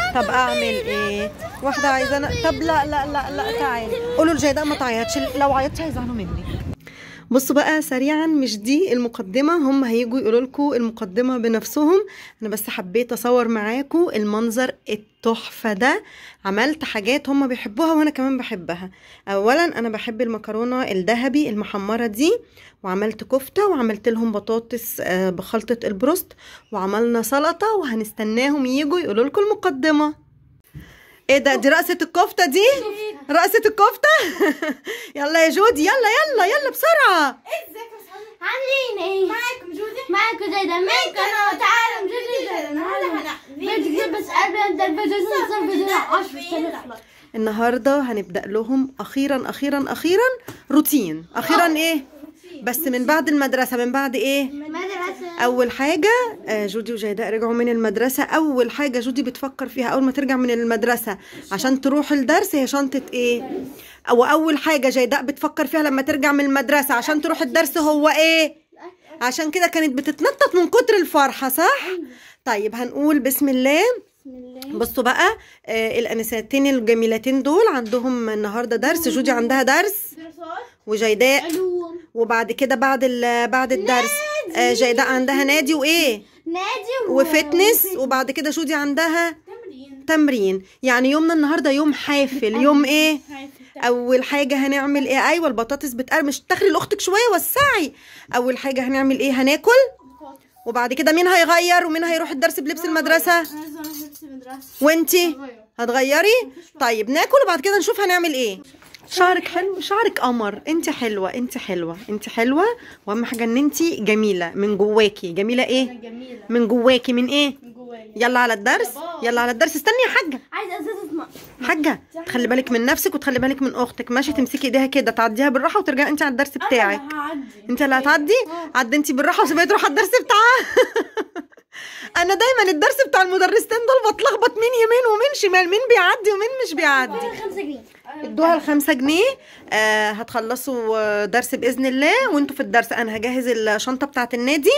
طب اعمل ايه واحده عايزه أنا... طب لا لا لا لا تعالي قولوا لجيداء ما تعيطش لو عيطتي هيزعلوا مني بصوا بقى سريعا مش دي المقدمه هم هيجوا يقولوا لكم المقدمه بنفسهم انا بس حبيت اصور معاكم المنظر التحفه ده عملت حاجات هم بيحبوها وانا كمان بحبها اولا انا بحب المكرونه الذهبي المحمره دي وعملت كفته وعملت لهم بطاطس آه، بخلطه البروست وعملنا سلطه وهنستناهم يجوا يقولوا لكم المقدمه ايه ده دي رقصة الكفتة دي؟ رقصة الكفتة؟ يلا يا جودي يلا يلا يلا بسرعة عاملين ايه؟ معاكم جودي معاكم جيدة من قناة تعالوا جودي جيدة النهارده فيديو بس قبل انت الفيديو تنزل فيديو 10 النهاردة هنبدأ لهم أخيرا أخيرا أخيرا روتين أخيرا إيه؟ بس من بعد المدرسة من بعد إيه؟ مدرسة أول حاجة آه، جودي وجيداء رجعوا من المدرسة أول حاجة جودي بتفكر فيها أول ما ترجع من المدرسة عشان تروح الدرس هي شنطة إيه؟ أو أول حاجة جيداء بتفكر فيها لما ترجع من المدرسة عشان تروح الدرس هو إيه؟ عشان كده كانت بتتنطط من كتر الفرحة صح؟ طيب هنقول بسم الله بسم الله بصوا بقى آه الانساتين الجميلتين دول عندهم النهارده درس جودي عندها درس وجيداء علوم وبعد كده بعد ال- بعد الدرس آه جيداء عندها نادي وايه نادي و- وفتنس وبعد كده جودي عندها تمرين تمرين يعني يومنا النهارده يوم حافل يوم ايه اول حاجه هنعمل ايه ايوه البطاطس بتقرمش تخلي لاختك شويه وسعي اول حاجه هنعمل ايه هناكل وبعد كده مين هيغير ومين هيروح الدرس بلبس المدرسه انا عايزة اروح لبس المدرسة وانتي هتغيري طيب ناكل وبعد كده نشوف هنعمل ايه شعرك حلو شعرك قمر انت حلوه انت حلوه انت حلوه واهم حاجه ان انت جميله من جواكي جميله ايه جميلة من جواكي من ايه من جوايا يلا على الدرس يلا على الدرس استني يا حاجه عايزة ازازة ماء حاجه تخلي بالك من نفسك وتخلي بالك من اختك ماشي تمسكي ايديها كده تعديها بالراحه وترجعي انت على الدرس بتاعك أنا هعدي انت اللي هتعدي عدي انت بالراحه وسيبها تروح على الدرس بتاعها انا دايما الدرس بتاع المدرستين دول بتلخبط مين يمين ومين شمال مين بيعدي ومين مش بيعدي خمسة جنيه ادوها الخمسة جنيه آه هتخلصوا آه، درس بإذن الله وانتوا في الدرس انا هجهز الشنطة بتاعة النادي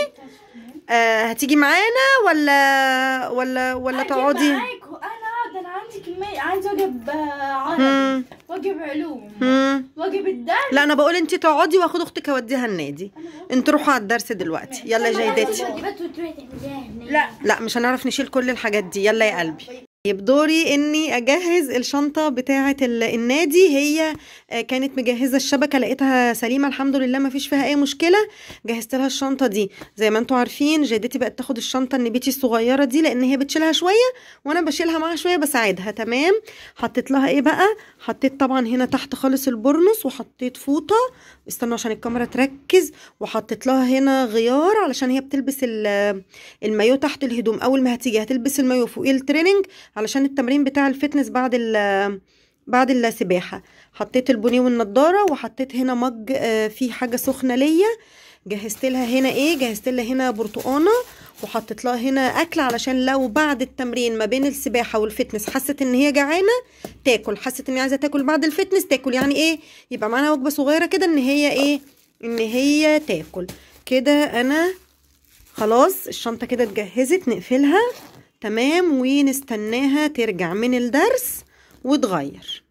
آه هتيجي معانا ولا ولا ولا تقعدي انا ده انا عندي كمية عايزة واجب آه، عربي مم. واجب علوم مم. واجب الدرس لا انا بقول انت تقعدي واخد اختك اوديها النادي انتوا روحوا على الدرس دلوقتي يلا يا جيداتي واجبات وتروحي تعمليها هناك لا لا مش هنعرف نشيل كل الحاجات دي يلا يا قلبي طيب دوري اني اجهز الشنطه بتاعه ال- النادي هي آه، كانت مجهزه الشبكه لقيتها سليمه الحمد لله ما فيش فيها اي مشكله جهزت لها الشنطه دي زي ما انتم عارفين جدتي بقت تاخد الشنطه النبيتي الصغيره دي لان هي بتشيلها شويه وانا بشيلها معاها شويه بساعدها تمام حطيت لها ايه بقى حطيت طبعا هنا تحت خالص البرنس وحطيت فوطه استنوا عشان الكاميرا تركز وحطيت لها هنا غيار علشان هي بتلبس ال- المايو تحت الهدوم اول ما هتيجي هتلبس المايو فوقيه التريننج علشان التمرين بتاع الفتنس بعد ال بعد السباحه حطيت البونيه والنضاره وحطيت هنا مج آه، فيه حاجه سخنه ليا جهزت لها هنا ايه جهزت لها هنا برتقانه وحطيت لها هنا اكل علشان لو بعد التمرين ما بين السباحه والفتنس حست ان هي جعانه تاكل حست ان هي عايزه تاكل بعد الفتنس تاكل يعني ايه يبقى معانا وجبه صغيره كده ان هي ايه ان هي تاكل كده انا خلاص الشنطه كده اتجهزت نقفلها تمام ونستناها ترجع من الدرس وتغير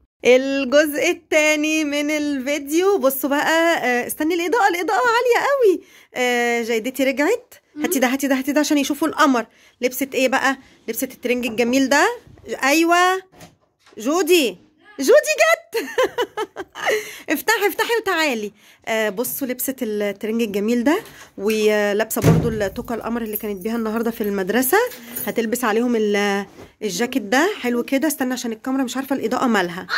الجزء التاني من الفيديو بصوا بقى آه، استني الاضاءه الاضاءه عاليه قوي آه، جيدتي رجعت هاتي ده هاتي ده هاتي ده عشان يشوفوا القمر لبست ايه بقى لبست الترنج الجميل ده ايوه جودي جودي جت افتحي افتحي وتعالي آه بصوا لبست الترنج الجميل ده ولابسه برضو التوكه القمر اللي كانت بيها النهارده في المدرسه هتلبس عليهم ال- الجاكيت ده حلو كده استنى عشان الكاميرا مش عارفه الاضاءه مالها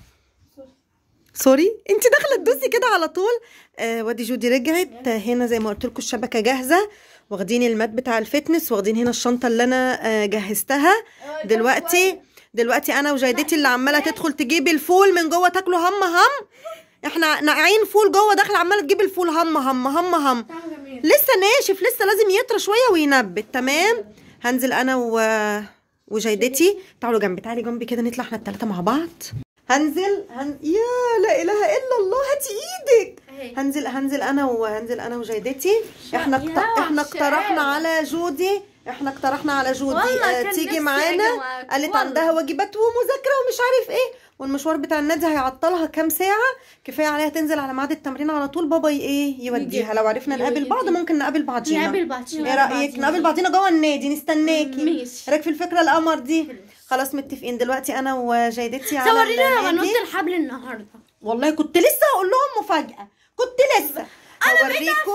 سوري انت داخله تدوسي كده على طول آه وادي جودي رجعت آه، هنا زي ما قلت لكم الشبكه جاهزه واخدين المات بتاع الفتنس واخدين هنا الشنطه اللي انا آه جهزتها دلوقتي دلوقتي انا وجيدتي اللي عماله تدخل تجيب الفول من جوه تاكله هم هم احنا ناقعين فول جوه داخله عماله تجيب الفول هم هم هم هم لسه ناشف لسه لازم يطرى شويه وينبت تمام هنزل انا و... وجيدتي تعالوا جنبي تعالي جنبي كده نطلع احنا الثلاثه مع بعض هنزل هن... يا لا اله الا الله هاتي ايدك هنزل هنزل انا وهنزل انا وجيدتي احنا اقت... يا احنا وحشة. اقترحنا على جودي احنا اقترحنا على جودي والله آه كان تيجي نفسي معانا أجي معاك. قالت والله. عندها واجبات ومذاكره ومش عارف ايه والمشوار بتاع النادي هيعطلها كام ساعه كفايه عليها تنزل على ميعاد التمرين على طول بابا ي- ايه يوديها لو عرفنا نقابل بعض ممكن نقابل بعضينا نقابل بعضينا. ايه رايك نقابل بعضينا جوه النادي نستناكي ماشي. رايك في الفكره القمر دي خلاص متفقين دلوقتي انا وجيدتي على صورينا لما النادي. نط الحبل النهارده والله كنت لسه هقول لهم مفاجاه كنت لسه هوريكم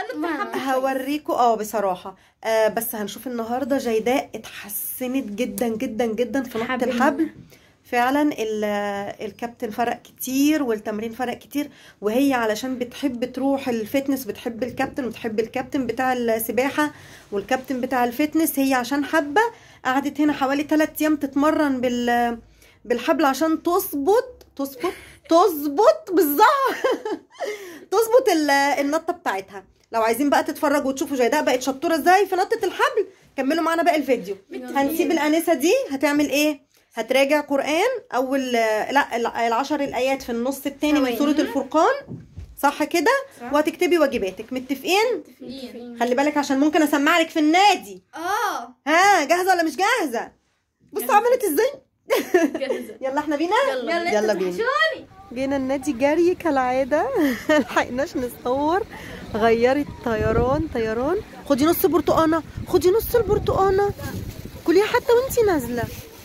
هوريكم اه بصراحة آه بس هنشوف النهاردة جيداء اتحسنت جدا جدا جدا في نط حبل. الحبل فعلا ال- الكابتن فرق كتير والتمرين فرق كتير وهي علشان بتحب تروح الفتنس بتحب الكابتن وتحب الكابتن بتاع السباحة والكابتن بتاع الفتنس هي عشان حابة قعدت هنا حوالي 3 ايام تتمرن بال بالحبل عشان تظبط تظبط تظبط بالظبط تظبط ال- النطه بتاعتها لو عايزين بقى تتفرجوا وتشوفوا جيداء بقت شطوره ازاي في نطه الحبل كملوا معانا باقي الفيديو هنسيب الانسه دي هتعمل ايه هتراجع قران اول لا ال- العشر الايات في النص التاني من سوره الفرقان صح كده وهتكتبي واجباتك متفقين خلي بالك عشان ممكن اسمع لك في النادي اه ها جاهزه ولا مش جاهزه بصوا عملت ازاي يلا احنا بينا يلا يلا بينا جينا النادي جري كالعادة ملحقناش نصور غيرت طيران طيران خدي نص برتقانة خدي نص البرتقانة كليها حتى وانتي نازلة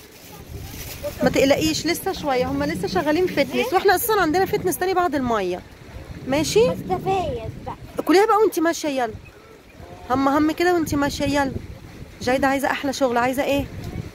ما تقلقيش لسه شوية هما لسه شغالين فتنس واحنا اصلا عندنا فتنس تاني بعد المية ماشي استفاد بقى كليها بقى وانتي ماشية يلا هم هم كده وانتي ماشية يلا جايدة عايزة احلى شغل عايزة ايه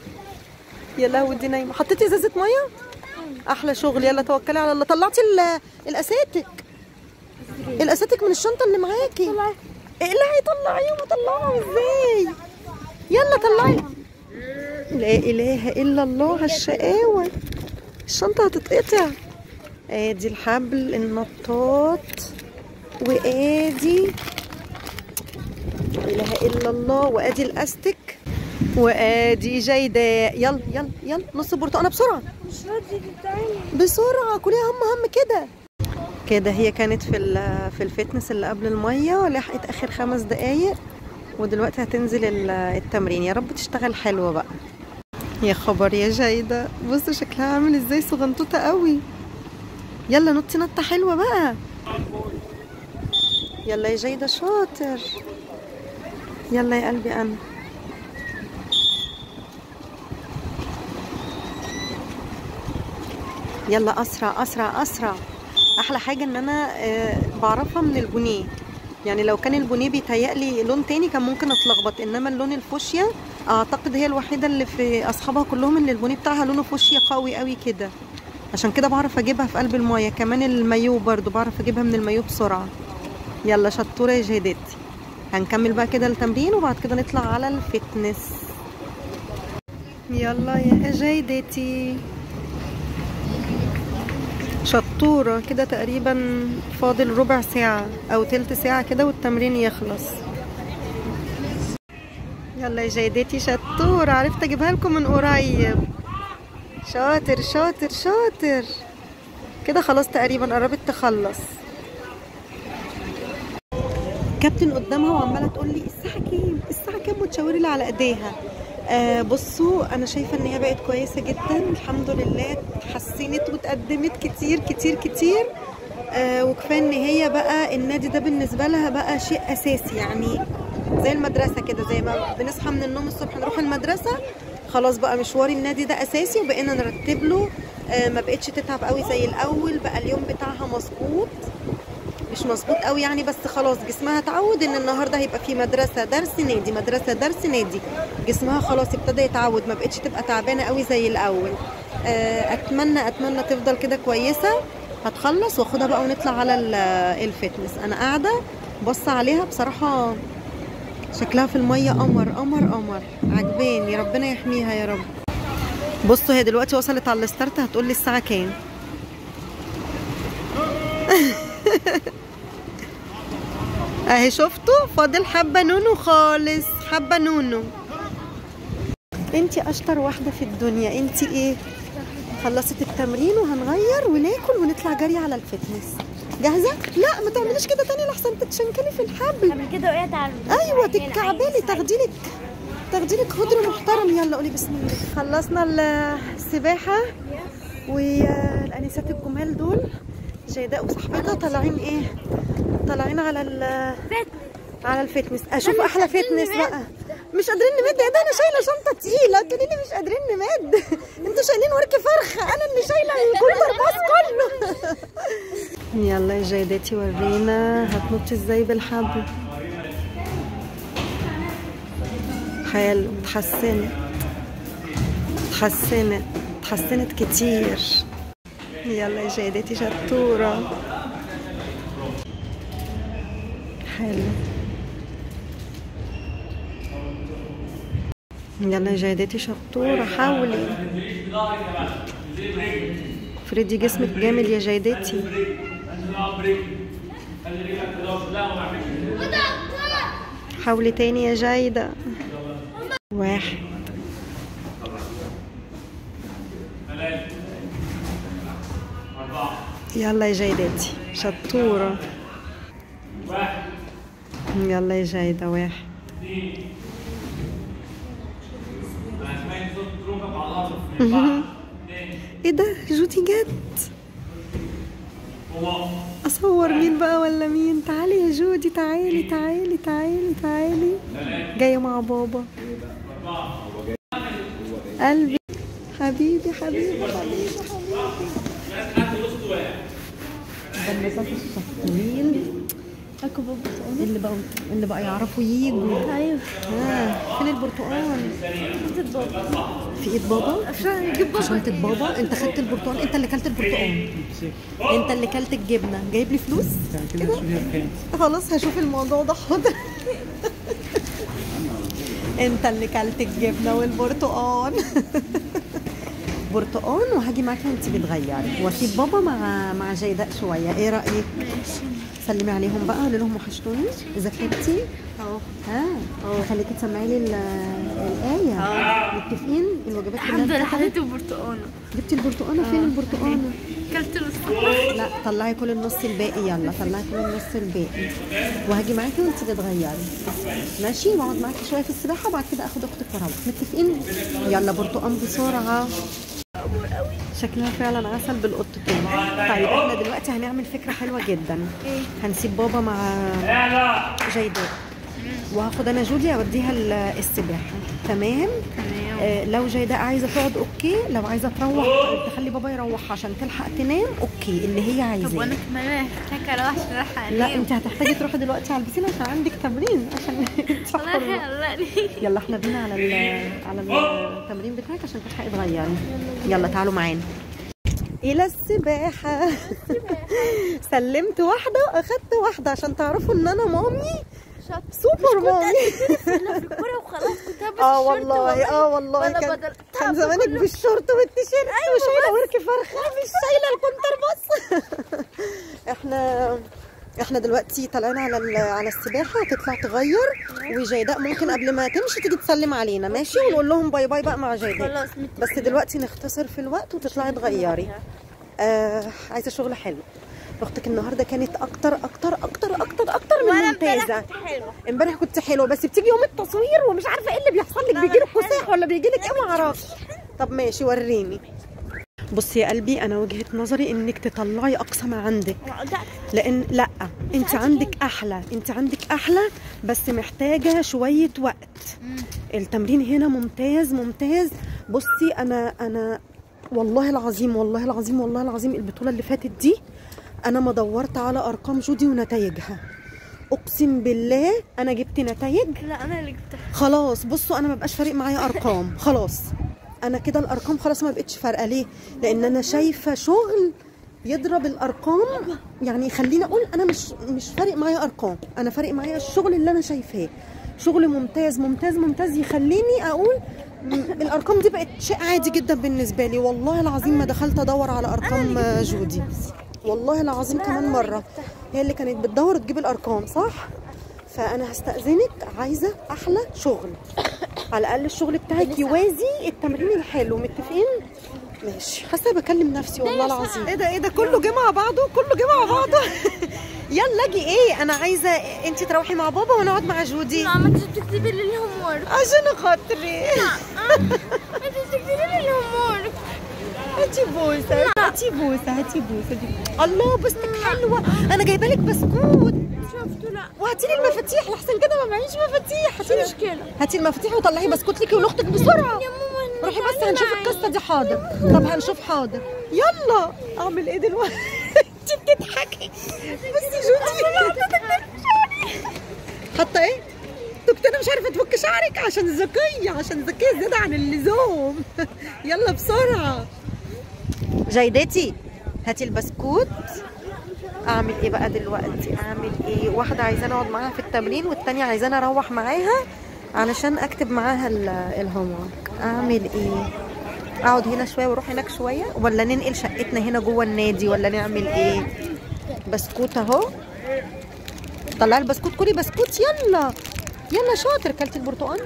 يلا ودي نايمة حطيتي ازازة مية احلى شغل يلا توكلي على الله طلعتي ال- الاساتك الاساتك من الشنطه اللي معاكي اقلعي طلعيهم وطلعهم ازاي يلا طلعي لا اله الا الله على الشقاوه الشنطه هتتقطع ادي الحبل النطاط وادي لا اله الا الله وادي الاستك وادي جيداء يلا يلا يلا نص برتقانه بسرعه مش راضي تتعمل بسرعة كليها هم هم كده كده هي كانت في ال- في الفتنس اللي قبل المية ولحقت آخر خمس دقايق ودلوقتي هتنزل ال- التمرين يا رب تشتغل حلوة بقى يا خبر يا جايدة بصوا شكلها عامل ازاي صغنطوطة قوي يلا نطي نطة حلوة بقى يلا يا جايدة شاطر يلا يا قلبي أنا يلا اسرع اسرع اسرع احلى حاجه ان انا آه، بعرفها من البونيه يعني لو كان البونيه بيتهيألي لون تاني كان ممكن اتلخبط انما اللون الفوشيا اعتقد هي الوحيده اللي في اصحابها كلهم اللي البونيه بتاعها لونه فوشيا قوي قوي كده عشان كده بعرف اجيبها في قلب المايه كمان المايو برضو بعرف اجيبها من المايو بسرعه يلا شطوره يا جهدتي هنكمل بقى كده التمرين وبعد كده نطلع على الفتنس يلا يا جيدتي شطورة كده تقريبا فاضل ربع ساعة أو تلت ساعة كده والتمرين يخلص يلا يا جيدتي شطورة عرفت أجيبها لكم من قريب شاطر شاطر شاطر كده خلاص تقريبا قربت تخلص كابتن قدامها وعماله تقول لي الساعه كام الساعه كام وتشاوري لي على ايديها آه بصوا انا شايفه ان هي بقت كويسه جدا الحمد لله اتحسنت وتقدمت كتير كتير كتير آه وكفايه ان هي بقى النادي ده بالنسبه لها بقى شيء اساسي يعني زي المدرسه كده زي ما بنصحى من النوم الصبح نروح المدرسه خلاص بقى مشوار النادي ده اساسي وبقينا نرتب له آه ما بقتش تتعب قوي زي الاول بقى اليوم بتاعها مظبوط مش مظبوط قوي يعني بس خلاص جسمها اتعود ان النهارده هيبقى في مدرسه درس نادي مدرسه درس نادي جسمها خلاص ابتدى يتعود ما بقتش تبقى تعبانه قوي زي الاول آه، اتمنى اتمنى تفضل كده كويسه هتخلص واخدها بقى ونطلع على ال- الفتنس انا قاعده بص عليها بصراحه شكلها في الميه قمر قمر قمر عجباني ربنا يحميها يا رب بصوا هي دلوقتي وصلت على الستارت هتقول لي الساعه كام اهي شفتوا فاضل حبه نونو خالص حبه نونو انتي اشطر واحده في الدنيا انتي ايه خلصت التمرين وهنغير وناكل ونطلع جري على الفتنس جاهزه لا ما تعمليش كده تاني لحسن تتشنكلي في الحبل قبل كده وقعت على ايوه تتكعبلي تاخدي لك تاخدي لك خضر محترم يلا قولي بسم الله خلصنا السباحه والانسات الجمال دول جيداء وصاحبتها طالعين ايه طالعين على ال على الفتنس اشوف احلى فتنس بقى مش قادرين نمد ايه ده انا شايله شنطه تقيله تقولي لي مش قادرين نمد انتوا شايلين ورك فرخه انا اللي شايله الكولر باص كله يلا يا جيداتي ورينا هتنطي ازاي بالحبل حلو اتحسنت اتحسنت اتحسنت كتير يلا يا جيداتي شطورة حلو يلا يا جيداتي شطورة حاولي فريدي جسمك جامد يا جيداتي حاولي تاني يا جايدة واحد يلا يا جيداتي شطورة يلا يا جايدة واحد ايه ده جودي جت اصور مين بقى ولا مين تعالي يا جودي تعالي تعالي تعالي تعالي جايه مع بابا قلبي حبيبي حبيبي حبيبي حبيبي ده النظافة التطويل اللي بقوا اللي بقى يعرفوا ييجوا ايوه ها فين البرتقال في ايد بابا عشان يجيب في شنطة بابا انت خدت البرتقال انت اللي كلت البرتقال انت اللي كلت الجبنة جايب لي فلوس كده خلاص هشوف الموضوع ده حاضر انت اللي كلت الجبنة والبرتقال برتقال وهاجي معاكي وانت بتغيري واسيب بابا مع مع جيداء شويه ايه رايك سلمي عليهم بقى قولي لهم وحشتوني ذاكرتي اهو ها خليكي تسمعي لي ال- الايه متفقين الوجبات كلها الحمد لله اتكتبت؟ حطيت البرتقانه جبتي البرتقانه فين البرتقانه كلت نص لا طلعي كل النص الباقي يلا طلعي كل النص الباقي وهاجي معاكي وانت بتغيري ماشي واقعد معاكي شويه في السباحه وبعد كده اخد اختك واروح متفقين يلا برتقان بسرعه شكلها فعلا عسل بالقطتين طيب احنا دلوقتي هنعمل فكره حلوه جدا ايه هنسيب بابا مع جيداء وهاخد انا جودي اوديها ال- السباحه تمام تمام آه، لو جيداء عايزه تقعد اوكي لو عايزه تروح تخلي بابا يروح عشان تلحق تنام اوكي اللي هي طب عايزاه وانا كمان محتاجه اروح راح لا انت هتحتاجي تروحي دلوقتي على البسين عشان عندك تمرين عشان انت والله حرة. قلقني يلا احنا بينا على ال- على التمرين بتاعك عشان تلحقي تغيري يلا تعالوا معانا الى السباحه سلمت واحده واخدت واحده عشان تعرفوا ان انا مامي شاطر سوبر مامي انا في الكوره وخلاص كنت هلبس اه الشورت والله اه والله وأنا كان, بدل- كان تعب زمانك كله. بالشورت والتيشيرت وشايله ورك فرخه مش شايله الكونتر بص احنا احنا دلوقتي طالعين على ال- على السباحه هتطلع تغير وجيداء ممكن قبل ما تمشي تيجي تسلم علينا ماشي ونقول لهم باي باي بقى مع جيداء خلاص متفقين. بس دلوقتي نختصر في الوقت وتطلعي تغيري آه عايزه شغل حلو اختك النهارده كانت اكتر اكتر اكتر اكتر اكتر من وانا ممتازه امبارح كنت حلوه امبارح كنت حلوه بس بتيجي يوم التصوير ومش عارفه ايه اللي بيحصل لك لا، بيجي لك أنا كساح حلوة. ولا بيجي لك ايه ما اعرفش طب ماشي وريني بصي يا قلبي انا وجهه نظري انك تطلعي اقصى ما عندك لان لا انت عندك احلى انت عندك احلى بس محتاجه شويه وقت التمرين هنا ممتاز ممتاز بصي انا انا والله العظيم والله العظيم والله العظيم البطوله اللي فاتت دي انا ما دورت على ارقام جودي ونتائجها اقسم بالله انا جبت نتائج لا انا اللي جبتها خلاص بصوا انا ما بقاش فارق معايا ارقام خلاص انا كده الارقام خلاص ما بقتش فارقه ليه لان انا شايفه شغل يضرب الارقام يعني خليني اقول انا مش مش فارق معايا ارقام انا فارق معايا الشغل اللي انا شايفاه شغل ممتاز ممتاز ممتاز يخليني اقول م- الارقام دي بقت شيء عادي جدا بالنسبه لي والله العظيم ما دخلت ادور على ارقام جودي والله العظيم كمان مره هي اللي كانت بتدور تجيب الارقام صح فانا هستاذنك عايزه احلى شغل على الاقل الشغل بتاعك يوازي التمرين الحلو متفقين ماشي حاسه بكلم نفسي والله العظيم ايه ده ايه ده كله جه مع بعضه كله جه مع بعضه يلا اجي ايه انا عايزه انت تروحي مع بابا وانا اقعد مع جودي ماما انت بتكتبي لي الهوم ورك عشان خاطري انت بتكتبي لي الهوم ورك هاتي بوسه هاتي بوسه هاتي بوسه دي الله بوستك حلوه انا جايبه لك بسكوت شفته لا وهاتي لي المفاتيح لحسن كده ما معيش مفاتيح هاتي لي مشكلة. هاتي المفاتيح وطلعي بسكوت ليكي ولاختك بسرعه يا ماما روحي بس هنشوف القصه دي حاضر طب هنشوف حاضر يلا اعمل ايه دلوقتي انت بتضحكي بصي جودي حاطه ايه دكتور انا مش عارفه تفك شعرك عشان ذكيه عشان ذكيه زياده عن اللزوم يلا بسرعه جيدتي هاتي البسكوت اعمل ايه بقى دلوقتي اعمل ايه واحده عايزاني اقعد معاها في التمرين والتانية عايزاني اروح معاها علشان اكتب معاها الهوم اعمل ايه اقعد هنا شويه واروح هناك شويه ولا ننقل شقتنا هنا جوه النادي ولا نعمل ايه بسكوت اهو طلعي البسكوت كلي بسكوت يلا يلا شاطر كلتي البرتقال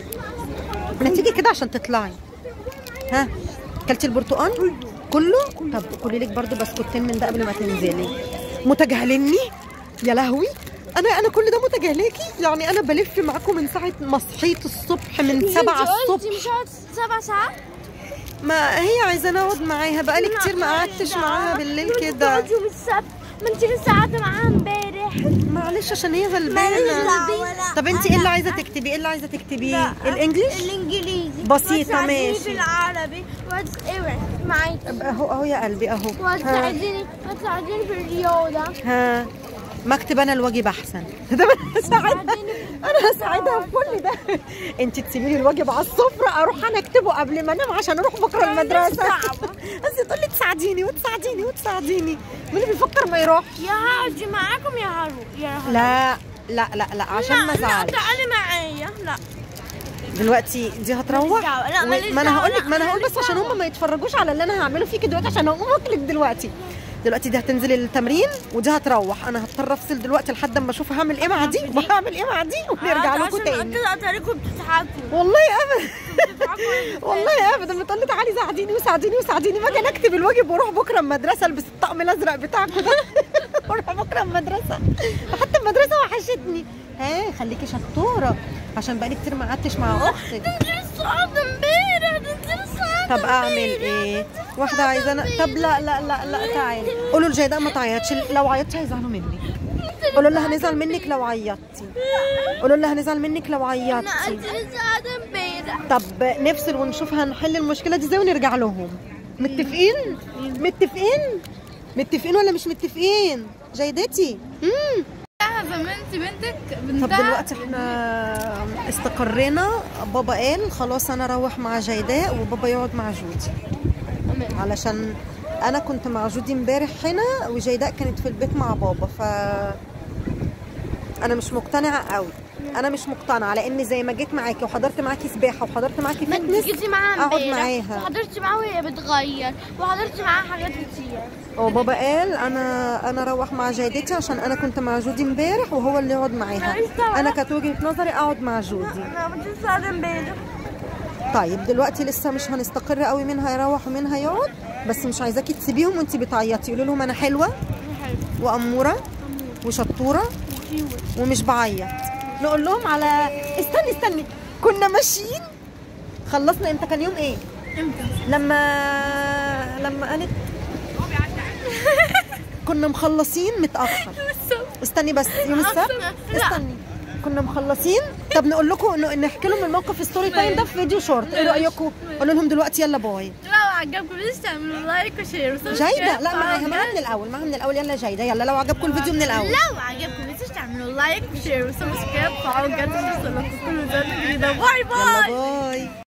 ما تيجي كده عشان تطلعي ها كلتي البرتقال كله طب كلي لك برضو بسكوتين من ده قبل ما تنزلي متجاهلني يا لهوي انا انا كل ده متجاهلاكي يعني انا بلف معاكم من ساعه ما صحيت الصبح من سبعة الصبح مش هقعد سبع ساعات ما هي عايزه اقعد معاها بقالي كتير ما قعدتش معاها بالليل كده يوم السبت ما انت لسه قاعده معاها امبارح معلش عشان هي غلبانه طب انت ايه اللي عايزه تكتبي ايه اللي عايزه تكتبيه الانجليش الانجليزي بسيطة، وتساعديني ماشي. في العربي وتس... اوعي معاكي اهو اهو يا قلبي اهو ها, وتساعديني وتساعديني في الرياضه ها. ما اكتب انا الواجب احسن ده انا هساعدها انا هساعدها في كل ده انت تسيبي لي الواجب على السفره اروح انا اكتبه قبل ما انام عشان اروح بكره المدرسه صعبة. بس تقول لي تساعديني وتساعديني وتساعديني مين اللي بيفكر ما يروح يا هاجي معاكم يا هارو يا هارو لا لا لا لا عشان ما لا ازعلش تعالي معايا لا دلوقتي دي هتروح دعوة. لا، و- ماليش ما انا دعوة. هقول لك لا، ما انا هقول ماليش بس عشان دعوة. هم ما يتفرجوش على اللي انا هعمله فيكي دلوقتي عشان هقوم اكلك دلوقتي دلوقتي دي هتنزل التمرين ودي هتروح انا هضطر افصل دلوقتي لحد اما اشوف هعمل ايه مع دي وهعمل ايه مع دي ونرجع لكم تاني كده اتاريكم بتضحكوا والله ابدا والله ابدا بتقول لي تعالي ساعديني وساعديني وساعديني ما اجي أنا اكتب الواجب واروح بكره المدرسه البس الطقم الازرق بتاعكم ده واروح بكره المدرسه حتى المدرسه وحشتني ها خليكي شطوره عشان بقالي كتير ما قعدتش مع اختك انت لسه قاعده امبارح ده انت لسه قاعده طب اعمل ايه واحده عايزانا طب لا لا لا لا تعالي قولوا لجيداء ما تعيطش لو عيطتي هيزعلوا منك قولوا لها هنزعل منك لو عيطتي قولوا لها هنزعل منك لو لا انت عيطتي لسه قاعده امبارح طب نفصل ونشوف هنحل المشكله دي ازاي ونرجع لهم متفقين متفقين متفقين ولا مش متفقين جيدتي امم فهمتي بنتك طب دلوقتي احنا استقرينا بابا قال خلاص انا اروح مع جيداء وبابا يقعد مع جودي علشان انا كنت مع جودي امبارح هنا وجيداء كانت في البيت مع بابا ف انا مش مقتنعه قوي انا مش مقتنعه لان زي ما جيت معاكي وحضرت معاكي سباحه وحضرت معاكي ما انت فتنس جيتي معاها اقعد امبارح معاها وحضرتي معاها وهي بتغير وحضرتي معاها حاجات كتير هو بابا قال انا انا اروح مع جيدتي عشان انا كنت مع جودي امبارح وهو اللي يقعد معاها انا كانت وجهه نظري اقعد مع جودي انا كنت لسه قاعده امبارح طيب دلوقتي لسه مش هنستقر قوي مين هيروح ومين هيقعد بس مش عايزاكي تسيبيهم وانت بتعيطي قولي لهم انا حلوه واموره وشطوره ومش بعيط نقول لهم على استني استني كنا ماشيين خلصنا امتى كان يوم ايه امتى؟ لما لما قالت كنا مخلصين متاخر استني بس يوم السبت لا. استني كنا مخلصين طب نقول لكم انه نحكي لهم الموقف الستوري تايم ده في فيديو شورت ايه رايكم قولوا لهم دلوقتي يلا باي لو عجبكم بليز تعملوا لايك وشير جايده لا معاها معاها من الاول معاها من الاول يلا جايده يلا لو عجبكم الفيديو من الاول لو عجبكم بليز تعملوا لايك وشير وسبسكرايب فعلوا الجرس عشان توصلكم كل فيديو جديد باي باي يلا باي